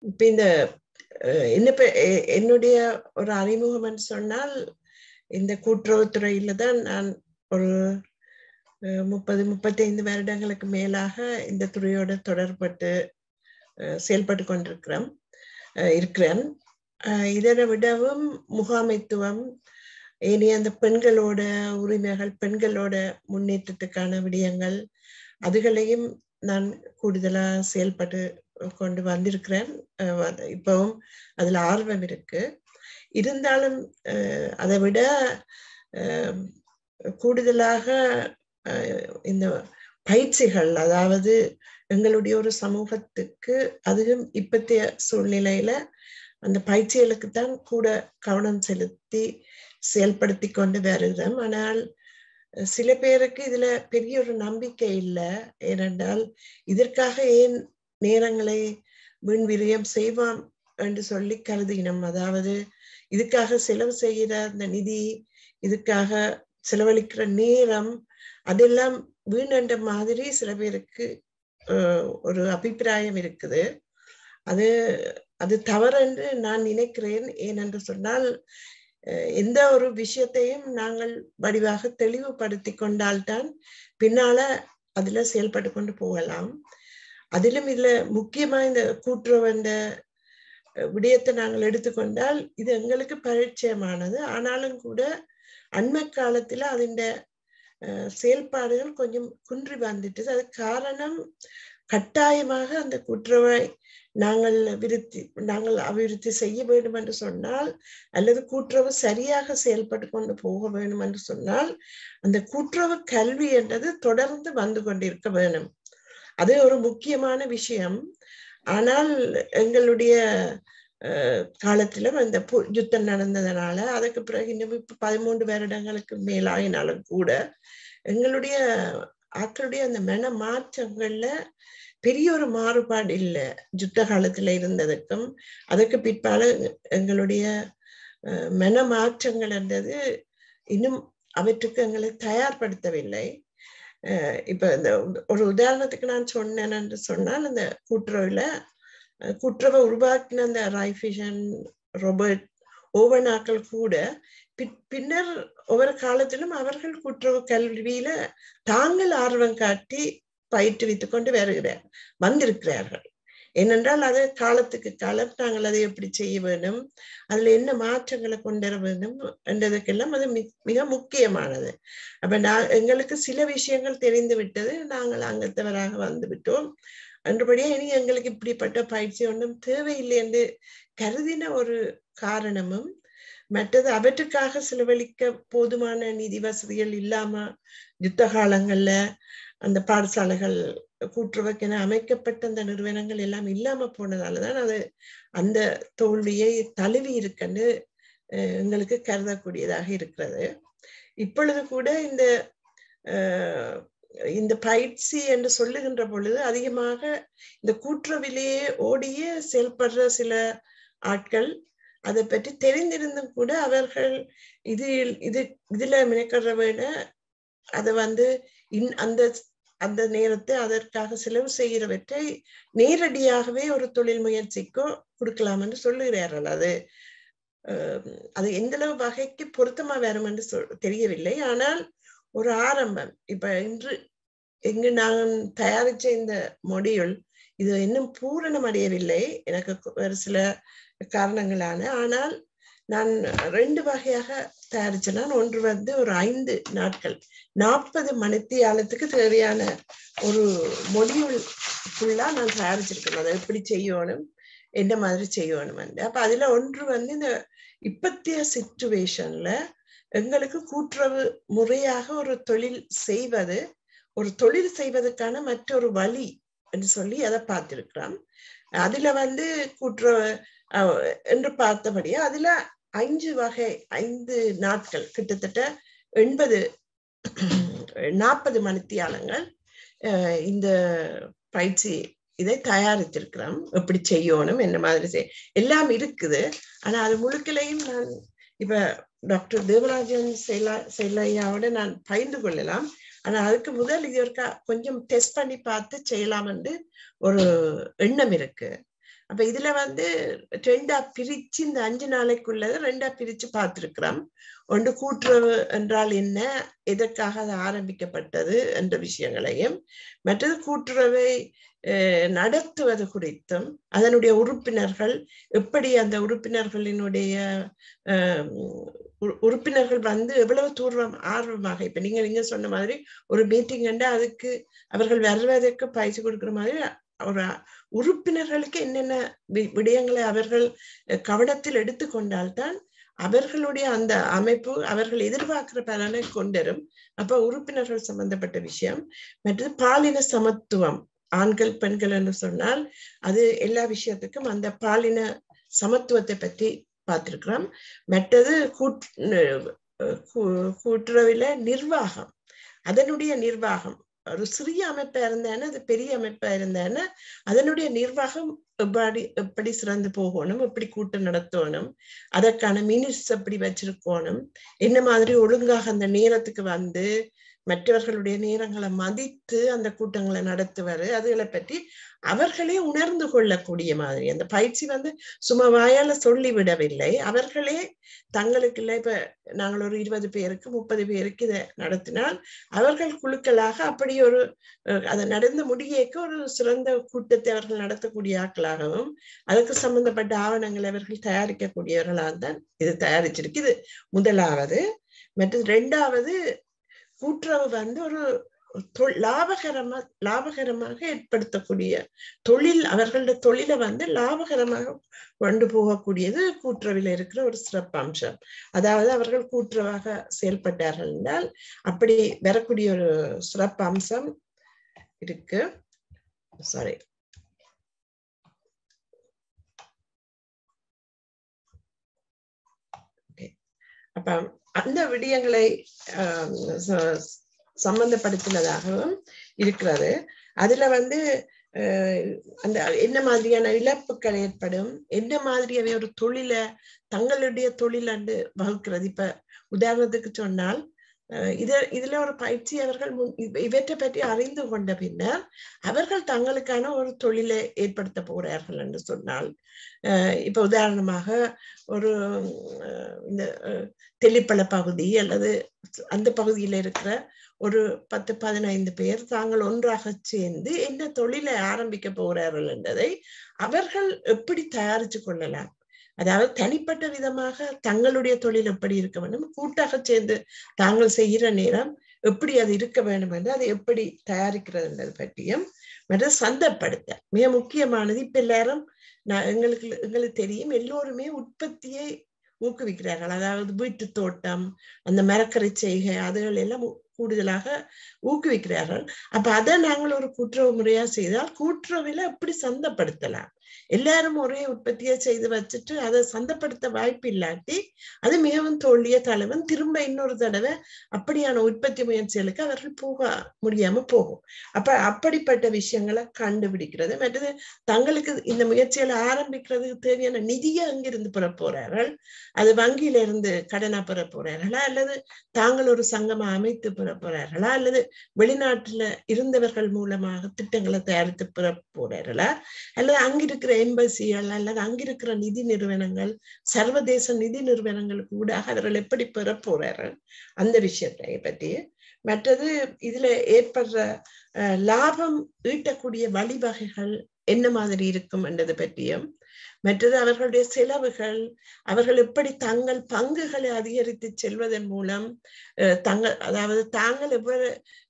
இப்ப இந்த அஹ், என்ன பெ- எ- என்னுடைய ஒரு அறிமுகம் சொன்னால் இந்த கூட்டுறவுத்துறையில தான் நான் ஒரு அஹ், முப்பது முப்பத்தைந்து வருடங்களுக்கு மேலாக இந்த துறையோட தொடர்பட்டு அஹ், செயல்பட்டு கொண்டிருக்கிறோம் அஹ், இருக்கிறேன் அஹ், இதனை விடவும் முகாமைத்துவம் இனி அந்த பெண்களோட உரிமைகள் பெண்களோட முன்னேற்றத்துக்கான விடயங்கள் அதுகளையும் நான் கூடுதலா செயல்பட்டு கொண்டு வந்திருக்கிறேன் அஹ் வ- இப்பவும் அதுல ஆர்வம் இருக்கு இருந்தாலும் அஹ், அதை விட அஹ், கூடுதலாக அஹ், இந்த பயிற்சிகள் அதாவது எங்களுடைய ஒரு சமூகத்துக்கு அதுவும் இப்பத்திய சூழ்நிலையில அந்த பயிற்சிகளுக்கு தான் கூட கவனம் செலுத்தி செயல்படுத்தி கொண்டு வருகிறோம் ஆனால் அஹ், சில பேருக்கு இதுல பெரிய ஒரு நம்பிக்கை இல்லை ஏனென்றால் இதற்காக ஏன் நேரங்களை வீண் விரயம் செய்வோம் என்று சொல்லி கருதினோம் அதாவது இதுக்காக செலவு செய்கிற அந்த நிதி இதுக்காக செலவழிக்கிற நேரம் அதெல்லாம் வீணென்ற மாதிரி சில பேருக்கு அஹ், ஒரு அபிப்பிராயம் இருக்குது அது அது தவறென்று நான் நினைக்கிறேன் ஏனென்று சொன்னால் அஹ், எந்த ஒரு விஷயத்தையும் நாங்கள் வடிவாக தெளிவுபடுத்தி கொண்டால்தான் பின்னால அதுல செயல்பட்டு கொண்டு போகலாம் அதிலும் இதுல முக்கியமா இந்த கூட்டுறவண்ட அஹ், விடயத்தை நாங்கள் எடுத்துக்கொண்டால் இது எங்களுக்கு பரிச்சயமானது ஆனாலும் கூட அண்மை காலத்துல அதிண்ட அஹ், செயல்பாடுகள் கொஞ்சம் குன்றி வந்துட்டு அது காரணம் கட்டாயமாக அந்த கூட்டுறவை நாங்கள் விருத்தி நாங்கள் அபிவிருத்தி செய்ய வேண்டும் என்று சொன்னால் அல்லது கூட்டுறவு சரியாக செயல்பட்டு கொண்டு போக வேண்டும் என்று சொன்னால் அந்த கூட்டுறவு கல்வி என்றது தொடர்ந்து வந்து கொண்டிருக்க வேணும் அது ஒரு முக்கியமான விஷயம் ஆனால் எங்களுடைய அஹ், காலத்துல இந்த பு- யுத்தம் நடந்ததுனால அதுக்கு பிறகு இன்னும் இப்ப பதிமூன்று வருடங்களுக்கு மேலாயினாலும் கூட எங்களுடைய ஆக்களுடைய அந்த மன மாற்றங்கள்ல பெரிய ஒரு மாறுபாடு இல்லை யுத்த காலத்துல இருந்ததுக்கும் அதுக்கு பிற்பாடு எங்களுடைய அஹ், மன மாற்றங்கள் என்றது இன்னும் அவற்றுக்கு எங்களை தயார்படுத்தவில்லை அஹ், இப்ப இந்த ஒரு உதாரணத்துக்கு நான் சொன்னேன் என்று சொன்னால் இந்த கூட்டுறவுல அஹ், கூட்டுறவை உருவாக்கின அந்த ரைஃபிஷன் ரோபர்ட் ஓவனாக்கள் கூட பி- பின்னர் ஒவ்வொரு காலத்திலும் அவர்கள் கூட்டுறவு கல்வியில தாங்கள் ஆர்வம் காட்டி பயிற்றுவித்துக் கொண்டு வருகிறார் வந்திருக்கிறார்கள் ஏனென்றால் அது காலத்துக்கு காலம் நாங்கள் அதை எப்படி செய்ய வேண்டும் அதுல என்ன மாற்றங்களை கொண்டு வர வேண்டும் என்றதுக்கெல்லாம் அது மி- மிக முக்கியமானது அப்ப நான் எங்களுக்கு சில விஷயங்கள் தெரிந்து விட்டது நாங்கள் அங்கத்தவராக வந்து விட்டோம் என்றபடியே இனி எங்களுக்கு இப்படிப்பட்ட பயிற்சி ஒன்றும் தேவையில்லை என்று கருதின ஒரு காரணமும் மற்றது அவற்றுக்காக செலவழிக்க போதுமான நிதி வசதிகள் இல்லாம யுத்த காலங்கள்ல அந்த பாடசாலைகள் கூட்டுறவுக்கென அமைக்கப்பட்ட அந்த நிறுவனங்கள் எல்லாம் இல்லாம போனதாலதான் அது அந்த தோல்வியை தழுவி இருக்குன்னு அஹ், எங்களுக்கு கருதக்கூடியதாக இருக்கிறது இப்பொழுது கூட இந்த அஹ், இந்த பயிற்சி என்று சொல்லுகின்ற பொழுது அதிகமாக இந்த கூட்டுறவிலேயே ஓடிய செயல்படுற சில ஆட்கள் அதை பற்றி தெரிந்திருந்தும் கூட அவர்கள் இது இது இதுல மினக்கற விட அதை வந்து இன் அந்த அந்த நேரத்தை அதற்காக செலவு செய்கிறவற்றை நேரடியாகவே ஒரு தொழில் முயற்சிக்கோ கொடுக்கலாம் என்று சொல்லுகிறார்கள் அது அஹ், அது எந்த அளவு வகைக்கு பொருத்தமா வரும் என்று சொல் தெரியவில்லை ஆனால் ஒரு ஆரம்பம் இப்ப இன்று இங்கு நான் தயாரிச்ச இந்த மொடியுள் இது இன்னும் பூரணம் அடையவில்லை எனக்கு கு- ஒரு சில காரணங்களான ஆனால் நான் ரெண்டு வகையாக தயாரிச்சேன் நான் ஒன்று வந்து ஒரு ஐந்து நாட்கள் நாற்பது மணித்தியாலத்துக்கு தேவையான ஒரு மொடியுள் ஃபுல்லா நான் தயாரிச்சிருக்கேன் அதை எப்படி செய்யணும் என்ன மாதிரி செய்யணும் அப்ப அதுல ஒன்று வந்து இந்த இப்பத்திய சிச்சுவேஷன்ல எங்களுக்கு கூட்டுறவு முறையாக ஒரு தொழில் செய்வது ஒரு தொழில் செய்வதற்கான மற்றொரு வழி என்று சொல்லி அதை பார்த்திருக்கிறோம் அதுல வந்து கூட்டுறவு அஹ், என்று பார்த்தபடியா அதுல ஐந்து வகை ஐந்து நாட்கள் கிட்டத்தட்ட எண்பது நாற்பது மணித்தியாலங்கள் அஹ், இந்த பயிற்சி இதை தயாரித்திருக்கிறோம் எப்படி செய்யணும் என்ன மாதிரி செய் எல்லாம் இருக்குது ஆனா அது முழுக்களையும் நான் இப்ப டாக்டர் தேவராஜன் செல்லா செல்லையாவோட நான் பகிர்ந்து கொள்ளலாம் ஆனா அதுக்கு முதல் இது ஒரு க- கொஞ்சம் டெஸ்ட் பண்ணி பார்த்து செய்யலாம் என்று ஒரு எண்ணம் இருக்கு அப்ப இதுல வந்து ரெண்டா பிரிச்சு இந்த அஞ்சு நாளைக்குள்ளத ரெண்டா பிரிச்சு பார்த்திருக்கிறோம் ஒன்று கூட்டுறவு என்றால் என்ன எதற்காக அது ஆரம்பிக்கப்பட்டது என்ற விஷயங்களையும் மற்றது கூட்டுறவை நடத்துவது குறித்தும் அதனுடைய உறுப்பினர்கள் எப்படி அந்த உறுப்பினர்களினுடைய உறுப்பினர்கள் வந்து எவ்வளவு தூர்வம் ஆர்வமாக இப்ப நீங்க நீங்க சொன்ன மாதிரி ஒரு மீட்டிங் அதுக்கு அவர்கள் வருவதற்கு பயிற்சி கொடுக்குற மாதிரி ஒரு உறுப்பினர்களுக்கு என்னென்ன விடயங்களை அவர்கள் கவனத்தில் எடுத்துக்கொண்டால்தான் அவர்களுடைய அந்த அமைப்பு அவர்கள் எதிர்பார்க்கிற பலனை கொண்டரும் அப்ப உறுப்பினர்கள் சம்பந்தப்பட்ட விஷயம் மற்றது பாலின சமத்துவம் ஆண்கள் பெண்கள் என்று சொன்னால் அது எல்லா விஷயத்துக்கும் அந்த பாலின சமத்துவத்தை பற்றி பார்த்திருக்கிறோம் மற்றது கூட்டுறவில நிர்வாகம் அதனுடைய நிர்வாகம் ஒரு சிறிய அமைப்பா இருந்தானே அது பெரிய அமைப்பா இருந்தானே அதனுடைய நிர்வாகம் எப்படி எப்படி சிறந்து போகணும் எப்படி கூட்டம் நடத்தணும் அதற்கான மினிட்ஸ் எப்படி வச்சிருக்கணும் என்ன மாதிரி ஒழுங்காக அந்த நேரத்துக்கு வந்து மற்றவர்களுடைய நேரங்களை மதித்து அந்த கூட்டங்களை நடத்துவாரு அதுகளை பற்றி அவர்களே உணர்ந்து கொள்ளக்கூடிய மாதிரி அந்த பயிற்சி வந்து சும்மா வாயால சொல்லி விடவில்லை அவர்களே தங்களுக்குள்ள இப்ப நாங்கள் ஒரு இருபது பேருக்கு முப்பது பேருக்கு இதை நடத்தினால் அவர்கள் குழுக்களாக அப்படி ஒரு அதை நடந்து முடியக்க ஒரு சிறந்த கூட்டத்தை அவர்கள் நடத்தக்கூடிய ஆட்களாகவும் அதுக்கு சம்பந்தப்பட்ட ஆவணங்களை அவர்கள் தயாரிக்கக்கூடியவர்களாக தான் இது தயாரிச்சிருக்கு இது முதலாவது மற்றது ரெண்டாவது கூட்டுறவு வந்து ஒரு லாபகரமா லாபகரமாக ஏற்படுத்தக்கூடிய தொழில் அவர்களுடைய தொழிலை வந்து லாபகரமாக கொண்டு போகக்கூடியது கூட்டுறவில் இருக்கிற ஒரு சிறப்பு அம்சம் அதாவது அவர்கள் கூட்டுறவாக செயல்பட்டார்கள் என்றால் அப்படி வரக்கூடிய ஒரு சிறப்பு அம்சம் இருக்கு சாரி அப்ப அந்த விடயங்களை சம்பந்தப்படுத்தினதாகவும் இருக்கிறது அதுல வந்து அந்த என்ன மாதிரியான இழப்புகள் ஏற்படும் என்ன மாதிரியாவே ஒரு தொழிலை தங்களுடைய தொழில் அண்டு வகுக்கிறது இப்ப உதாரணத்துக்கு சொன்னால் இத இதுல ஒரு பயிற்சி அவர்கள் இவற்றை பற்றி அறிந்து கொண்ட பின்னர் அவர்கள் தங்களுக்கான ஒரு தொழிலை ஏற்படுத்த போகிறார்கள் என்று சொன்னால் இப்ப உதாரணமாக ஒரு இந்த தெளிப்பள பகுதி அல்லது அந்த பகுதியில இருக்கிற ஒரு பத்து பதினைந்து பேர் தாங்கள் ஒன்றாக சேர்ந்து என்ன தொழிலை ஆரம்பிக்க போகிறார்கள் என்றதை அவர்கள் எப்படி தயாரிச்சு கொள்ளலாம் அதாவது தனிப்பட்ட விதமாக தங்களுடைய தொழில் எப்படி இருக்க வேண்டும் கூட்டாக சேர்ந்து தாங்கள் செய்கிற நேரம் எப்படி அது இருக்க வேண்டும் என்று அதை எப்படி தயாரிக்கிறது என்பது பற்றியும் மற்ற சந்தப்படுத்த மிக முக்கியமானது இப்ப எல்லாரும் நான் எங்களுக்கு எங்களுக்கு தெரியும் எல்லோருமே உற்பத்தியை ஊக்குவிக்கிறார்கள் அதாவது வீட்டு தோட்டம் அந்த மரக்கரை செய்கை அதுகள் எல்லாம் கூடுதலாக ஊக்குவிக்கிறார்கள் அப்ப அதை நாங்கள் ஒரு கூட்டுறவு முறையா செய்தால் கூட்டுறவுல எப்படி சந்தப்படுத்தலாம் எல்லாரும் ஒரே உற்பத்தியை செய்து வச்சுட்டு அதை சந்தப்படுத்த வாய்ப்பு இல்லாட்டி அது மிகவும் தோல்விய தலைவன் திரும்ப இன்னொரு தடவை அப்படியான உற்பத்தி முயற்சிகளுக்கு அவர்கள் போக முடியாம போகும் அப்ப அப்படிப்பட்ட விஷயங்களை கண்டுபிடிக்கிறது மற்றது தங்களுக்கு இந்த முயற்சிகளை ஆரம்பிக்கிறதுக்கு தேவையான நிதியை அங்கிருந்து பெற போறார்கள் அது வங்கியில இருந்து கடனா பெற போறார்களா அல்லது தாங்கள் ஒரு சங்கமா அமைத்து பெற போறார்களா அல்லது வெளிநாட்டுல இருந்தவர்கள் மூலமாக திட்டங்களை தயாரித்து பெற போறார்களா அல்லது அங்கிருக்கிற எம்பசிகள் அல்லது அங்கிருக்கிற நிதி நிறுவனங்கள் சர்வதேச நிதி நிறுவனங்களுக்கு கூட அவர்கள் எப்படி பெற போறார்கள் அந்த விஷயத்தை பற்றி மற்றது இதுல ஏற்படுற லாபம் ஈட்டக்கூடிய வழிவகைகள் என்ன மாதிரி இருக்கும் என்றது பற்றியும் மற்றது அவர்களுடைய செலவுகள் அவர்கள் எப்படி தங்கள் பங்குகளை அதிகரித்து செல்வதன் மூலம் தங்கள் அதாவது தாங்கள் எவ்வாறு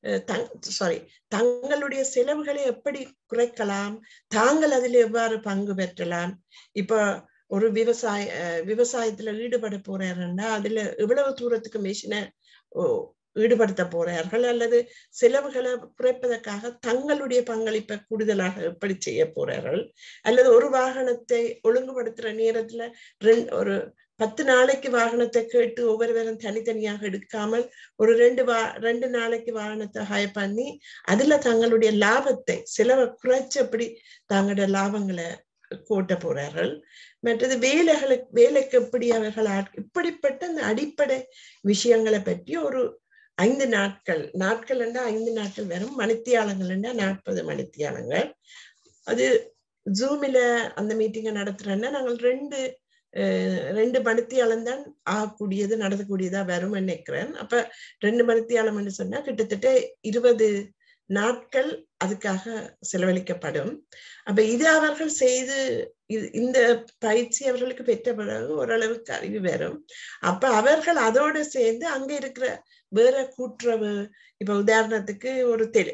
சாரி தங்களுடைய செலவுகளை எப்படி குறைக்கலாம் தாங்கள் அதில் எவ்வாறு பங்கு பெற்றலாம் இப்போ ஒரு விவசாய விவசாயத்துல ஈடுபட போறாருன்னா அதுல எவ்வளவு தூரத்துக்கு மிஷினை ஈடுபடுத்த போறார்கள் அல்லது செலவுகளை குறைப்பதற்காக தங்களுடைய பங்களிப்பை கூடுதலாக எப்படி செய்ய போறார்கள் அல்லது ஒரு வாகனத்தை ஒழுங்குபடுத்துற நேரத்துல ரெண்டு ஒரு பத்து நாளைக்கு வாகனத்தை கேட்டு ஒவ்வொருவரும் தனித்தனியாக எடுக்காமல் ஒரு ரெண்டு வா ரெண்டு நாளைக்கு வாகனத்தை ஹய பண்ணி அதுல தங்களுடைய லாபத்தை செலவை குறைச்சு எப்படி தங்களுடைய லாபங்களை கூட்ட போறார்கள் மற்றது வேலைகளுக்கு வேலைக்கு எப்படி அவர்கள் இப்படிப்பட்ட அந்த அடிப்படை விஷயங்களை பற்றி ஒரு ஐந்து நாட்கள் நாட்கள் என்றா ஐந்து நாட்கள் வெறும் மணித்தியாலங்கள் என்றா நாற்பது மணித்தியாலங்கள் அது ஜூமில அந்த மீட்டிங்கை நடத்துறேன்னா நாங்கள் ரெண்டு ரெண்டு மணித்தியாலம் தான் ஆகக்கூடியது நடத்தக்கூடியதா வரும்னு நினைக்கிறேன் அப்ப ரெண்டு மணித்தியாலம்னு சொன்னா கிட்டத்தட்ட இருபது நாட்கள் அதுக்காக செலவழிக்கப்படும் அப்ப இது அவர்கள் செய்து இந்த பயிற்சி அவர்களுக்கு பெற்ற பிறகு ஓரளவுக்கு அறிவு வரும் அப்ப அவர்கள் அதோடு சேர்ந்து அங்க இருக்கிற வேற கூட்டுறவு இப்ப உதாரணத்துக்கு ஒரு தெ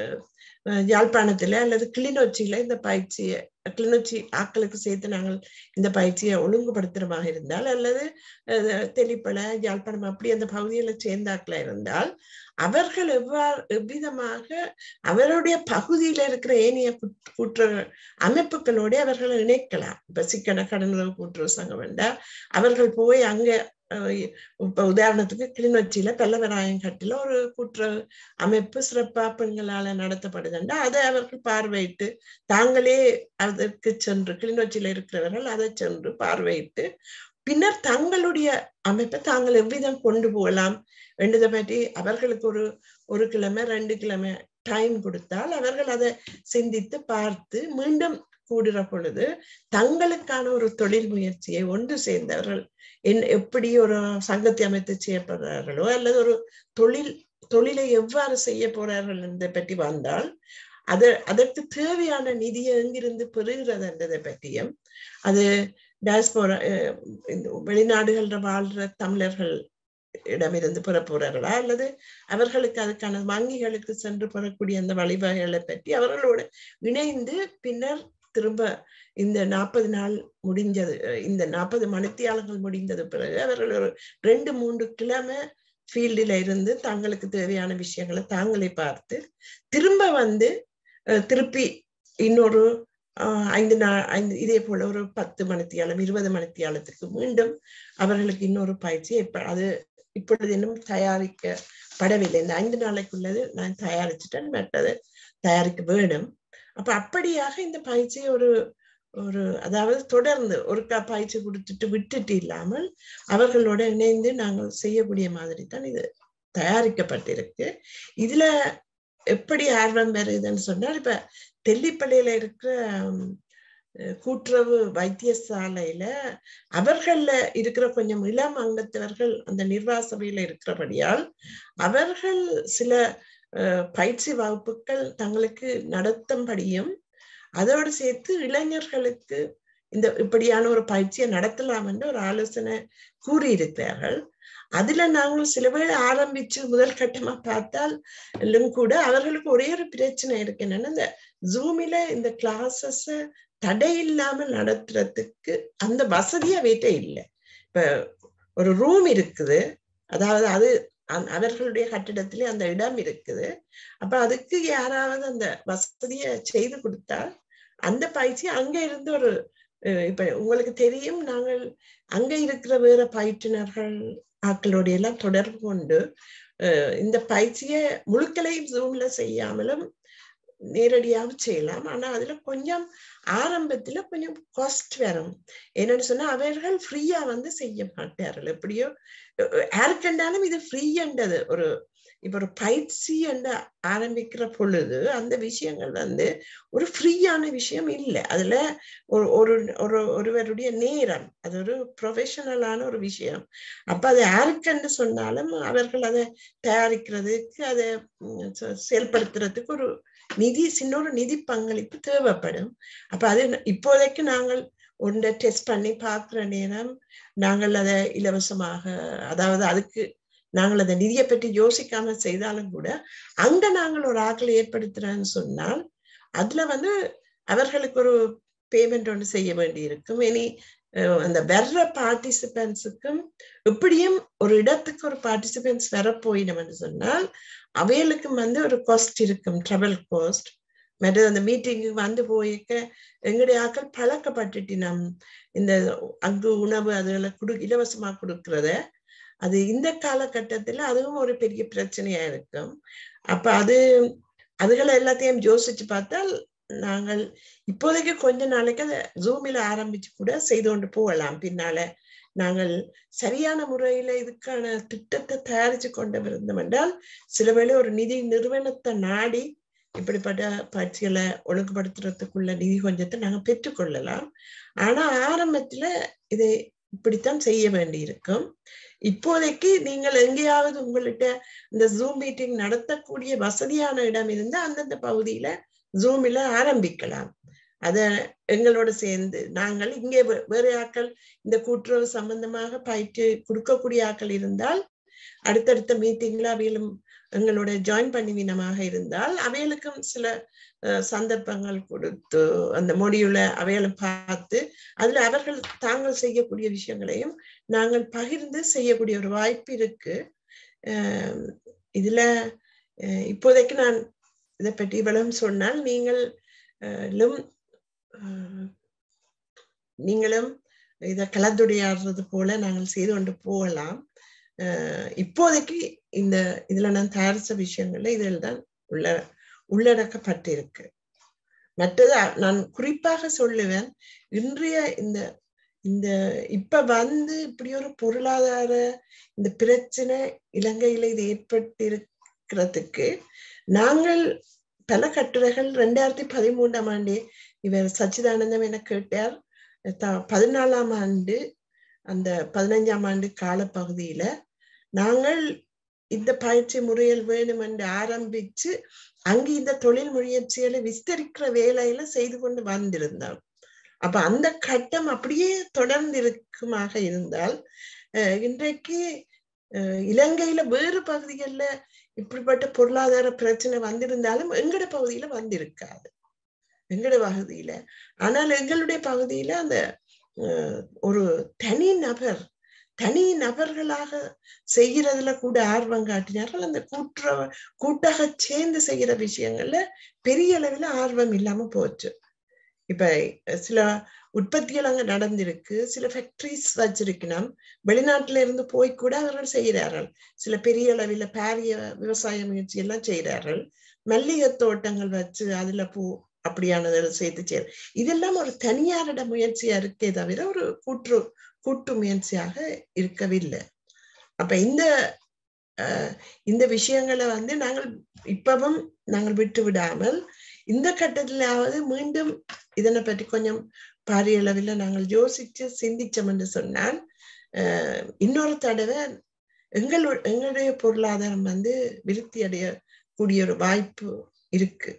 யாழ்ப்பாணத்துல அல்லது கிளிநொச்சியில இந்த பயிற்சியை கிளிநொச்சி ஆக்களுக்கு சேர்த்து நாங்கள் இந்த பயிற்சியை ஒழுங்குபடுத்துறமாக இருந்தால் அல்லது தெளிப்பல யாழ்ப்பாணம் அப்படி அந்த பகுதியில சேர்ந்தாக்களா இருந்தால் அவர்கள் எவ்வாறு எவ்விதமாக அவருடைய பகுதியில இருக்கிற ஏனைய கூற்று அமைப்புகளோட அவர்களை இணைக்கலாம் இப்ப சிக்கன கடனுறவு கூட்டுறவு சங்கம் வேண்டா அவர்கள் போய் அங்க இப்ப உதாரணத்துக்கு கிளிநொச்சியில பெல்லவராயங்கட்டில ஒரு கூட்டுறவு அமைப்பு சிறப்பா பெண்களால நடத்தப்படுதுண்டா அதை அவர்கள் பார்வையிட்டு தாங்களே அதற்கு சென்று கிளிநொச்சியில இருக்கிறவர்கள் அதை சென்று பார்வையிட்டு பின்னர் தங்களுடைய அமைப்பை தாங்கள் எவ்விதம் கொண்டு போகலாம் வேண்டதை பற்றி அவர்களுக்கு ஒரு ஒரு கிழமை ரெண்டு கிழமை டைம் கொடுத்தால் அவர்கள் அதை சிந்தித்து பார்த்து மீண்டும் கூடுற பொழுது தங்களுக்கான ஒரு தொழில் முயற்சியை ஒன்று சேர்ந்தவர்கள் என் எப்படி ஒரு சங்கத்தை அமைத்து செய்யப்படுறார்களோ அல்லது ஒரு தொழில் தொழிலை எவ்வாறு செய்ய போறார்கள் என்பதை பற்றி வந்தால் அது அதற்கு தேவையான நிதியை எங்கிருந்து பெறுகிறது என்றதை பற்றியும் அது டாஸ்போரா வெளிநாடுகளில் வாழ்ற தமிழர்கள் இடமிருந்து பெற போறார்களா அல்லது அவர்களுக்கு அதுக்கான வங்கிகளுக்கு சென்று பெறக்கூடிய அந்த வழிவகைகளை பற்றி அவர்களோடு இணைந்து பின்னர் திரும்ப இந்த நாற்பது நாள் முடிஞ்சது இந்த நாற்பது மணித்தியாளர்கள் முடிந்தது பிறகு அவர்கள் ஒரு ரெண்டு மூன்று கிழமை ஃபீல்டில் இருந்து தங்களுக்கு தேவையான விஷயங்களை தாங்களே பார்த்து திரும்ப வந்து திருப்பி இன்னொரு ஐந்து நாள் ஐந்து இதே போல ஒரு பத்து மணித்தியாலம் இருபது மணித்தியாலத்திற்கு மீண்டும் அவர்களுக்கு இன்னொரு பயிற்சி இப்ப அது இப்பொழுது இன்னும் தயாரிக்கப்படவில்லை இந்த ஐந்து நாளைக்குள்ளது நான் தயாரிச்சுட்டேன் மற்றது தயாரிக்க வேணும் அப்ப அப்படியாக இந்த பயிற்சியை ஒரு ஒரு அதாவது தொடர்ந்து ஒருக்கா பயிற்சி கொடுத்துட்டு விட்டுட்டு இல்லாமல் அவர்களோட இணைந்து நாங்கள் செய்யக்கூடிய மாதிரி தான் இது தயாரிக்கப்பட்டிருக்கு இதுல எப்படி ஆர்வம் வருதுன்னு சொன்னால் இப்ப தெல்லிப்பள்ளியில இருக்கிற கூட்டுறவு வைத்தியசாலையில அவர்கள்ல இருக்கிற கொஞ்சம் இளம் அங்கத்தவர்கள் அந்த நிர்வாக சபையில இருக்கிறபடியால் அவர்கள் சில பயிற்சி வகுப்புகள் தங்களுக்கு நடத்தும்படியும் அதோடு சேர்த்து இளைஞர்களுக்கு இந்த இப்படியான ஒரு பயிற்சியை நடத்தலாம் என்று ஒரு ஆலோசனை கூறியிருக்கிறார்கள் அதுல நாங்கள் சில வேளை ஆரம்பிச்சு முதல் கட்டமா பார்த்தால் கூட அவர்களுக்கு ஒரே ஒரு பிரச்சனை இருக்கு என்னன்னா இந்த ஜூமில இந்த கிளாஸஸ் தடை இல்லாமல் நடத்துறதுக்கு அந்த வசதியா வீட்டே இல்லை இப்ப ஒரு ரூம் இருக்குது அதாவது அது அவர்களுடைய கட்டிடத்திலே அந்த இடம் இருக்குது அப்ப அதுக்கு யாராவது அந்த வசதியை செய்து கொடுத்தால் அந்த பயிற்சி அங்க இருந்து ஒரு இப்ப உங்களுக்கு தெரியும் நாங்கள் அங்க இருக்கிற வேற பயிற்றுனர்கள் ஆக்களோட எல்லாம் தொடர்பு கொண்டு இந்த பயிற்சியை முழுக்களையும் ஜூம்ல செய்யாமலும் நேரடியாகவும் செய்யலாம் ஆனா அதுல கொஞ்சம் ஆரம்பத்துல கொஞ்சம் காஸ்ட் வரும் என்னன்னு சொன்னா அவர்கள் ஃப்ரீயா வந்து செய்ய மாட்டார்கள் எப்படியோ யாருக்கண்டாலும் இது ஃப்ரீன்றது ஒரு இப்ப ஒரு பயிற்சி என்று ஆரம்பிக்கிற பொழுது அந்த விஷயங்கள் வந்து ஒரு ஃப்ரீயான விஷயம் இல்லை அதுல ஒரு ஒரு ஒரு ஒருவருடைய நேரம் அது ஒரு ப்ரொஃபஷனலான ஒரு விஷயம் அப்ப அது யாருக்குன்னு சொன்னாலும் அவர்கள் அதை தயாரிக்கிறதுக்கு அதை செயல்படுத்துறதுக்கு ஒரு நிதி சின்ன ஒரு நிதி பங்களிப்பு தேவைப்படும் அப்ப அது இப்போதைக்கு நாங்கள் ஒன்றை டெஸ்ட் பண்ணி பார்க்குற நேரம் நாங்கள் அதை இலவசமாக அதாவது அதுக்கு நாங்கள் அந்த நிதியை பற்றி யோசிக்காம செய்தாலும் கூட அங்க நாங்கள் ஒரு ஆக்களை ஏற்படுத்துறோன்னு சொன்னால் அதுல வந்து அவர்களுக்கு ஒரு பேமெண்ட் ஒன்று செய்ய வேண்டி இருக்கும் இனி அந்த வர்ற பார்ட்டிசிபென்ட்ஸுக்கும் எப்படியும் ஒரு இடத்துக்கு ஒரு பார்ட்டிசிபென்ட்ஸ் வர போயினோம்னு சொன்னால் அவைகளுக்கும் வந்து ஒரு காஸ்ட் இருக்கும் ட்ரவல் காஸ்ட் மற்ற அந்த மீட்டிங்கு வந்து போயிருக்க எங்களுடைய ஆக்கள் பழக்கப்பட்டுட்டு நம் இந்த அங்கு உணவு அதுகளை கொடு இலவசமா கொடுக்கறத அது இந்த காலகட்டத்துல அதுவும் ஒரு பெரிய பிரச்சனையா இருக்கும் அப்ப அது அதுகளை எல்லாத்தையும் யோசிச்சு பார்த்தால் நாங்கள் இப்போதைக்கு கொஞ்ச நாளைக்கு அதை ஜூமில ஆரம்பிச்சு கூட செய்து கொண்டு போகலாம் பின்னால நாங்கள் சரியான முறையில இதுக்கான திட்டத்தை தயாரிச்சு கொண்டு இருந்தோம் என்றால் சில வேளை ஒரு நிதி நிறுவனத்தை நாடி இப்படிப்பட்ட பயிற்சிகளை ஒழுங்குபடுத்துறதுக்குள்ள நிதி கொஞ்சத்தை நாங்க பெற்றுக்கொள்ளலாம் ஆனா ஆரம்பத்துல இதை இப்படித்தான் செய்ய வேண்டி இருக்கும் இப்போதைக்கு நீங்கள் எங்கேயாவது உங்கள்கிட்ட இந்த ஜூம் மீட்டிங் நடத்தக்கூடிய வசதியான இடம் இருந்தா அந்தந்த பகுதியில ஜூமில ஆரம்பிக்கலாம் அத எங்களோட சேர்ந்து நாங்கள் இங்கே வேற ஆக்கள் இந்த கூட்டுறவு சம்பந்தமாக பயிற்சி கொடுக்கக்கூடிய ஆக்கள் இருந்தால் அடுத்தடுத்த மீட்டிங்ல அவையிலும் எங்களோட ஜாயின் பண்ணிவினமாக இருந்தால் அவைகளுக்கும் சில சந்தர்ப்பங்கள் கொடுத்து அந்த மொழியுல அவைகளும் பார்த்து அதுல அவர்கள் தாங்கள் செய்யக்கூடிய விஷயங்களையும் நாங்கள் பகிர்ந்து செய்யக்கூடிய ஒரு வாய்ப்பு இருக்கு இதுல இப்போதைக்கு நான் இதை பற்றி இவ்வளவு சொன்னால் நீங்கள் நீங்களும் இதை கலந்துரையாடுறது போல நாங்கள் செய்து கொண்டு போகலாம் இப்போதைக்கு இந்த இதுல நான் தயாரிச்ச விஷயங்கள்ல இதில் தான் உள்ள உள்ளடக்கப்பட்டிருக்கு மற்றது நான் குறிப்பாக சொல்லுவேன் இன்றைய இந்த இந்த இப்ப வந்து இப்படி ஒரு பொருளாதார இந்த பிரச்சனை இலங்கையில இது ஏற்பட்டிருக்கிறதுக்கு நாங்கள் பல கட்டுரைகள் ரெண்டாயிரத்தி பதிமூன்றாம் ஆண்டு இவர் சச்சிதானந்தம் என கேட்டார் பதினாலாம் ஆண்டு அந்த பதினஞ்சாம் ஆண்டு காலப்பகுதியில நாங்கள் இந்த பயிற்சி முறையில் வேணும் என்று ஆரம்பிச்சு அங்கு இந்த தொழில் முயற்சிகளை விஸ்தரிக்கிற வேலையில செய்து கொண்டு வந்திருந்தோம் அப்ப அந்த கட்டம் அப்படியே தொடர்ந்து இருக்குமாக இருந்தால் இன்றைக்கு இலங்கையில வேறு பகுதிகளில் இப்படிப்பட்ட பொருளாதார பிரச்சனை வந்திருந்தாலும் எங்கட பகுதியில வந்திருக்காது எங்கட பகுதியில ஆனால் எங்களுடைய பகுதியில அந்த ஒரு தனி நபர் தனி நபர்களாக செய்யறதுல கூட ஆர்வம் காட்டினார்கள் அந்த கூட்டுற கூட்டாக சேர்ந்து செய்யற விஷயங்கள்ல பெரிய அளவுல ஆர்வம் இல்லாம போச்சு இப்ப சில உற்பத்திகள் அங்க நடந்திருக்கு சில ஃபேக்டரிஸ் வச்சிருக்கணும் வெளிநாட்டுல இருந்து போய் கூட அவர்கள் செய்கிறார்கள் சில பெரிய அளவில் பாரிய விவசாய முயற்சி எல்லாம் செய்கிறார்கள் மல்லிகை தோட்டங்கள் வச்சு அதுல பூ அப்படியானதில் சேர்த்து சேர் இதெல்லாம் ஒரு தனியாரிட முயற்சியா இருக்கே தவிர ஒரு கூற்று கூட்டு முயற்சியாக இருக்கவில்லை அப்ப இந்த இந்த விஷயங்களை வந்து நாங்கள் இப்பவும் நாங்கள் விட்டு விடாமல் இந்த கட்டத்திலாவது மீண்டும் இதனை பற்றி கொஞ்சம் பாரிய அளவில் நாங்கள் யோசிச்சு சிந்திச்சோம் என்று சொன்னால் இன்னொரு தடவை எங்கள் எங்களுடைய பொருளாதாரம் வந்து விருத்தி அடையக்கூடிய ஒரு வாய்ப்பு இருக்கு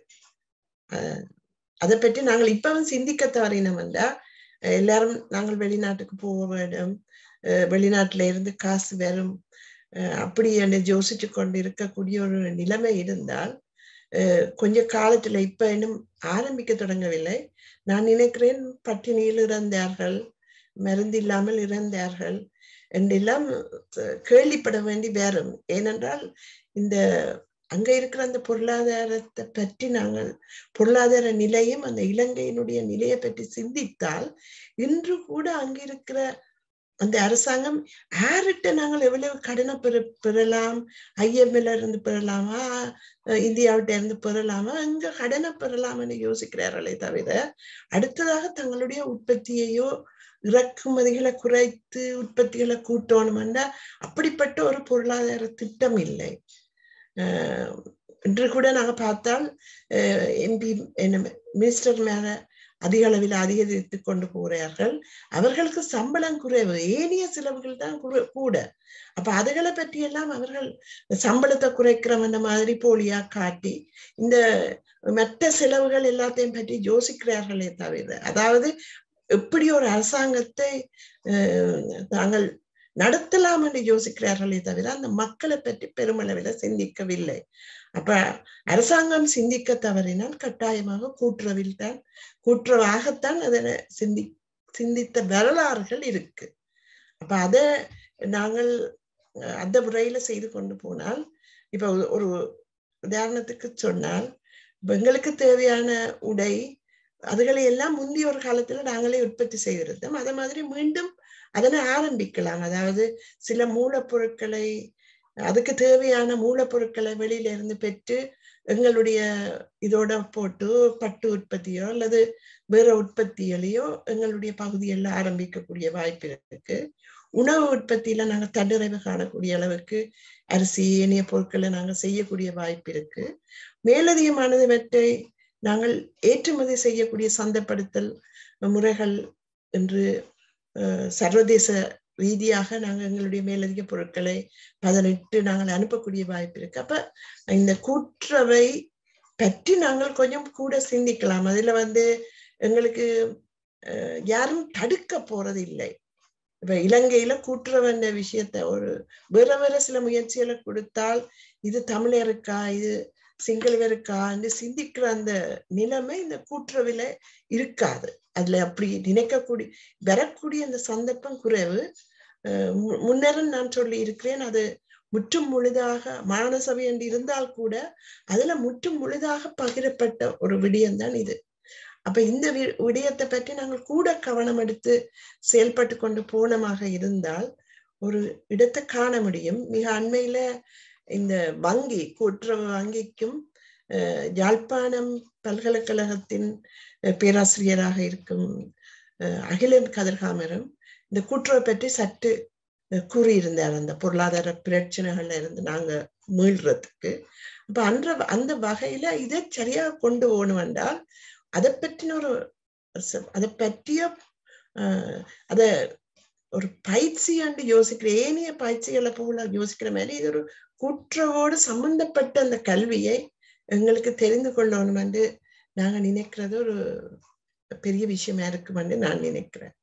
அதை பற்றி நாங்கள் இப்பவும் சிந்திக்க தவறினோம் என்றா எல்லாரும் நாங்கள் வெளிநாட்டுக்கு போக வேண்டும் வெளிநாட்டுல இருந்து காசு வரும் அப்படி என்று யோசிச்சு கொண்டு இருக்கக்கூடிய ஒரு நிலைமை இருந்தால் கொஞ்ச காலத்துல இப்ப இன்னும் ஆரம்பிக்க தொடங்கவில்லை நான் நினைக்கிறேன் பட்டினியில் இறந்தார்கள் மருந்து இல்லாமல் இறந்தார்கள் என்றெல்லாம் கேள்விப்பட வேண்டி வரும் ஏனென்றால் இந்த அங்க இருக்கிற அந்த பொருளாதாரத்தை பற்றி நாங்கள் பொருளாதார நிலையும் அந்த இலங்கையினுடைய நிலையை பற்றி சிந்தித்தால் இன்று கூட அங்க இருக்கிற அந்த அரசாங்கம் யார்கிட்ட நாங்கள் எவ்வளவு கடனை பெற பெறலாம் ஐஎம்எல்ல இருந்து பெறலாமா இந்தியாவிட்ட இருந்து பெறலாமா அங்க கடனை பெறலாம்னு யோசிக்கிறார்களே தவிர அடுத்ததாக தங்களுடைய உற்பத்தியையோ இறக்குமதிகளை குறைத்து உற்பத்திகளை கூட்டணும்னா அப்படிப்பட்ட ஒரு பொருளாதார திட்டம் இல்லை இன்று கூட நாங்க பார்த்தால் எம்பி என்ன மினிஸ்டர் மேல அதிக அளவில் அதிகரித்து கொண்டு போகிறார்கள் அவர்களுக்கு சம்பளம் குறைவு ஏனைய செலவுகள் தான் கூட அப்ப அதுகளை பற்றி எல்லாம் அவர்கள் சம்பளத்தை குறைக்கிறவன மாதிரி போலியா காட்டி இந்த மற்ற செலவுகள் எல்லாத்தையும் பற்றி யோசிக்கிறார்களே தவிர அதாவது எப்படி ஒரு அரசாங்கத்தை தாங்கள் நடத்தலாம் என்று யோசிக்கிறார்களே தவிர அந்த மக்களை பற்றி பெருமளவில் சிந்திக்கவில்லை அப்ப அரசாங்கம் சிந்திக்க தவறினால் கட்டாயமாக கூட்டுறவில் தான் கூட்டுறவாகத்தான் அதனை சிந்தி சிந்தித்த வரலாறுகள் இருக்கு அப்ப அதை நாங்கள் அந்த முறையில செய்து கொண்டு போனால் இப்ப ஒரு உதாரணத்துக்கு சொன்னால் எங்களுக்கு தேவையான உடை அதுகளை எல்லாம் முந்தைய ஒரு காலத்துல நாங்களே உற்பத்தி செய்திருந்தோம் அதே மாதிரி மீண்டும் அதனை ஆரம்பிக்கலாம் அதாவது சில மூலப்பொருட்களை அதுக்கு தேவையான மூலப்பொருட்களை வெளியில இருந்து பெற்று எங்களுடைய இதோட போட்டு பட்டு உற்பத்தியோ அல்லது வேற உற்பத்திகளையோ எங்களுடைய பகுதிகளில் ஆரம்பிக்கக்கூடிய வாய்ப்பு இருக்கு உணவு உற்பத்தியில நாங்க தன்னிறைவு காணக்கூடிய அளவுக்கு அரிசி ஏனைய பொருட்களை நாங்க செய்யக்கூடிய வாய்ப்பு இருக்கு மேலதிகமானவற்றை நாங்கள் ஏற்றுமதி செய்யக்கூடிய சந்தைப்படுத்தல் முறைகள் என்று சர்வதேச ரீதியாக நாங்கள் எங்களுடைய மேலதிக பொருட்களை பதனிட்டு நாங்கள் அனுப்பக்கூடிய வாய்ப்பு இருக்கு அப்ப இந்த கூட்டுறவை பற்றி நாங்கள் கொஞ்சம் கூட சிந்திக்கலாம் அதுல வந்து எங்களுக்கு யாரும் தடுக்க போறது இல்லை இப்ப இலங்கையில கூட்டுறவன்ற விஷயத்த ஒரு வேற வேற சில முயற்சிகளை கொடுத்தால் இது தமிழருக்கா இது சிங்களவருக்கா என்று சிந்திக்கிற அந்த நிலைமை இந்த கூட்டுறவில இருக்காது அதுல அப்படி நினைக்கக்கூடிய வரக்கூடிய அந்த சந்தர்ப்பம் குறைவு முன்னரும் நான் சொல்லி இருக்கிறேன் அது முற்றும் முழுதாக மானசபை என்று இருந்தால் கூட அதுல முற்றும் முழுதாக பகிரப்பட்ட ஒரு விடயம்தான் இது அப்ப இந்த விடயத்தை பற்றி நாங்கள் கூட கவனம் எடுத்து செயல்பட்டு கொண்டு போனமாக இருந்தால் ஒரு இடத்தை காண முடியும் மிக அண்மையில இந்த வங்கி கூட்டுறவு வங்கிக்கும் யாழ்ப்பாணம் பல்கலைக்கழகத்தின் பேராசிரியராக இருக்கும் அகிலன் கதிர்காமரும் இந்த கூட்டுறவை பற்றி சற்று கூறியிருந்தார் அந்த பொருளாதார பிரச்சனைகள்ல இருந்து நாங்க மீள்றதுக்கு அப்ப அந்த அந்த வகையில இதை சரியா கொண்டு போகணும் என்றால் அதை பற்றின ஒரு அதை பற்றிய அத ஒரு பயிற்சி என்று யோசிக்கிற ஏனைய பயிற்சிகளை போல யோசிக்கிற மாதிரி இது ஒரு குற்றவோடு சம்பந்தப்பட்ட அந்த கல்வியை எங்களுக்கு தெரிந்து கொள்ளணும் என்று நாங்க நினைக்கிறது ஒரு பெரிய விஷயமா இருக்குமென்று நான் நினைக்கிறேன்